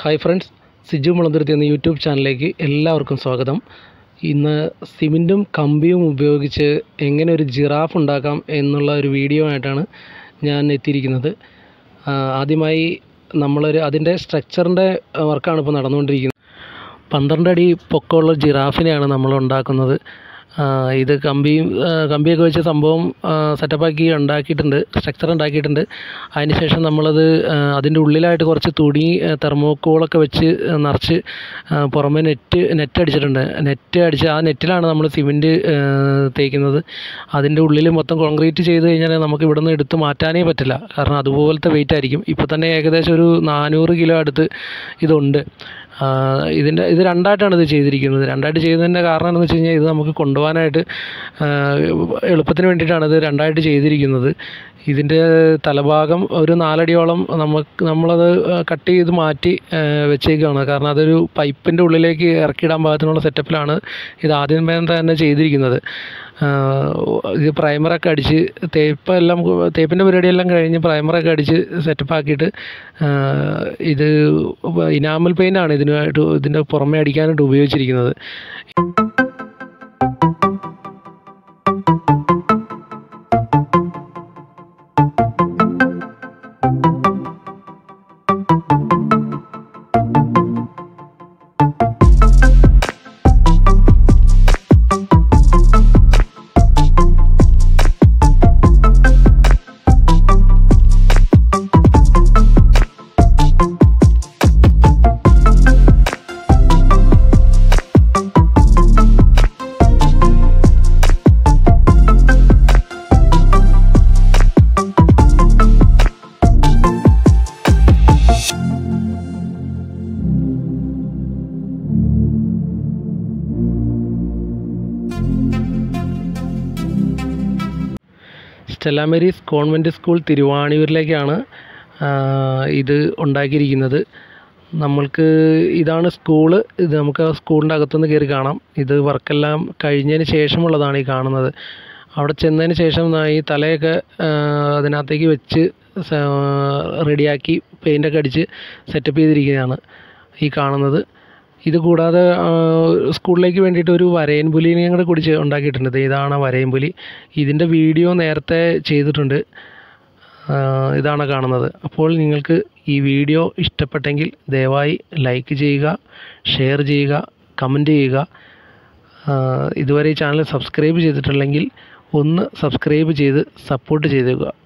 hi friends Siju Mulanthuruthy എന്ന YouTube ചാനലിലേക്ക് എല്ലാവർക്കും സ്വാഗതം ഇന്ന് സിമെൻറ്റും കമ്പിയും ഉപയോഗിച്ച് എങ്ങനെ ഒരു ജിറാഫ് ഉണ്ടാക്കാം എന്നുള്ള ഒരു വീഡിയോ ആയിട്ടാണ് ഞാൻ എത്തിയിരിക്കുന്നത് ആ, ആദ്യമായി നമ്മളൊരു അതിൻ്റെ സ്ട്രക്ചറിൻ്റെ വർക്കാണ് ഇപ്പോൾ നടന്നുകൊണ്ടിരിക്കുന്നത് പന്ത്രണ്ട് അടി പൊക്കമുള്ള ജിറാഫിനെയാണ് നമ്മൾ ഉണ്ടാക്കുന്നത് ആ, ഇത് കമ്പിയും ആ, കമ്പിയൊക്കെ വെച്ച് സംഭവം സെറ്റപ്പാക്കി ഉണ്ടാക്കിയിട്ടുണ്ട് സ്ട്രക്ചർ ഉണ്ടാക്കിയിട്ടുണ്ട് അതിനുശേഷം നമ്മളത് ആ, അതിൻ്റെ ഉള്ളിലായിട്ട് കുറച്ച് തുണി ആ, തെർമോക്കോളൊക്കെ വെച്ച് ആ, നിറച്ച് ആ, പുറമെ നെറ്റ് നെറ്റ് അടിച്ചിട്ടുണ്ട് നെറ്റ് അടിച്ച് ആ നെറ്റിലാണ് നമ്മൾ സിമെൻറ്റ് തേക്കുന്നത് അതിൻ്റെ ഉള്ളിൽ മൊത്തം കോൺക്രീറ്റ് ചെയ്ത് കഴിഞ്ഞാൽ നമുക്ക് ഇവിടെ നിന്ന് എടുത്ത് മാറ്റാനേ പറ്റില്ല കാരണം അതുപോലത്തെ വെയിറ്റ് ആയിരിക്കും ഇപ്പോൾ തന്നെ ഏകദേശം ഒരു നാനൂറ് കിലോ അടുത്ത് ഇതുണ്ട് ആ, ഇതിൻ്റെ ഇത് രണ്ടായിട്ടാണ് ഇത് ചെയ്തിരിക്കുന്നത് രണ്ടായിട്ട് ചെയ്യുന്നതിൻ്റെ കാരണം എന്താണെന്ന് വെച്ച് കഴിഞ്ഞാൽ ഇത് നമുക്ക് കൊണ്ടുപോകാനായിട്ട് ആ, എളുപ്പത്തിന് വേണ്ടിയിട്ടാണ് ഇത് രണ്ടായിട്ട് ചെയ്തിരിക്കുന്നത് ഇതിൻ്റെ തലഭാഗം ഒരു നാലടിയോളം നമുക്ക് നമ്മളത് കട്ട് ചെയ്ത് മാറ്റി ആ, വെച്ചേക്കുകയാണ് കാരണം അതൊരു പൈപ്പിൻ്റെ ഉള്ളിലേക്ക് ഇറക്കിയിടാൻ പാകത്തിനുള്ള സെറ്റപ്പിലാണ് ഇത് ആദ്യമേ തന്നെ ചെയ്തിരിക്കുന്നത് ആ, ഇത് പ്രൈമറൊക്കെ അടിച്ച് തേപ്പ് എല്ലാം തേപ്പിൻ്റെ പരിപാടിയെല്ലാം കഴിഞ്ഞ് പ്രൈമറൊക്കെ അടിച്ച് സെറ്റപ്പ് ആക്കിയിട്ട് ആ, ഇത് ഇനാമൽ പെയിൻ്റാണ് ഇതിനായിട്ട് ഇതിൻ്റെ പുറമെ അടിക്കാനായിട്ട് ഉപയോഗിച്ചിരിക്കുന്നത് സ്റ്റെല്ല മേരീസ് കോൺവെൻറ്റ് സ്കൂൾ തിരുവാണിയൂരിലേക്കാണ് ആ, ഇത് ഉണ്ടാക്കിയിരിക്കുന്നത് നമ്മൾക്ക് ഇതാണ് സ്കൂള് ഇത് നമുക്ക് ആ സ്കൂളിൻ്റെ അകത്തുനിന്ന് കയറി കാണാം ഇത് വർക്കെല്ലാം കഴിഞ്ഞതിന് ശേഷമുള്ളതാണ് ഈ കാണുന്നത് അവിടെ ചെന്നതിന് ശേഷം ദാ ഈ തലയൊക്കെ ആ, അതിനകത്തേക്ക് വെച്ച് സ- റെഡിയാക്കി പെയിൻ്റൊക്കെ അടിച്ച് സെറ്റപ്പ് ചെയ്തിരിക്കുകയാണ് ഈ കാണുന്നത് ഇത് കൂടാതെ ആ, സ്കൂളിലേക്ക് വേണ്ടിയിട്ട് ഒരു വരയൻ പുലിനെയും കൂടെ കുടിച്ച് ഉണ്ടാക്കിയിട്ടുണ്ട് ദേ ഇതാണ് ആ വരയൻ പുലി ഇതിൻ്റെ വീഡിയോ നേരത്തെ ചെയ്തിട്ടുണ്ട് ആ, ഇതാണ് കാണുന്നത് അപ്പോൾ നിങ്ങൾക്ക് ഈ വീഡിയോ ഇഷ്ടപ്പെട്ടെങ്കിൽ ദയവായി ലൈക്ക് ചെയ്യുക ഷെയർ ചെയ്യുക കമൻറ്റ് ചെയ്യുക ആ, ഇതുവരെ ഈ ചാനൽ സബ്സ്ക്രൈബ് ചെയ്തിട്ടില്ലെങ്കിൽ ഒന്ന് സബ്സ്ക്രൈബ് ചെയ്ത് സപ്പോർട്ട് ചെയ്തേക്കുക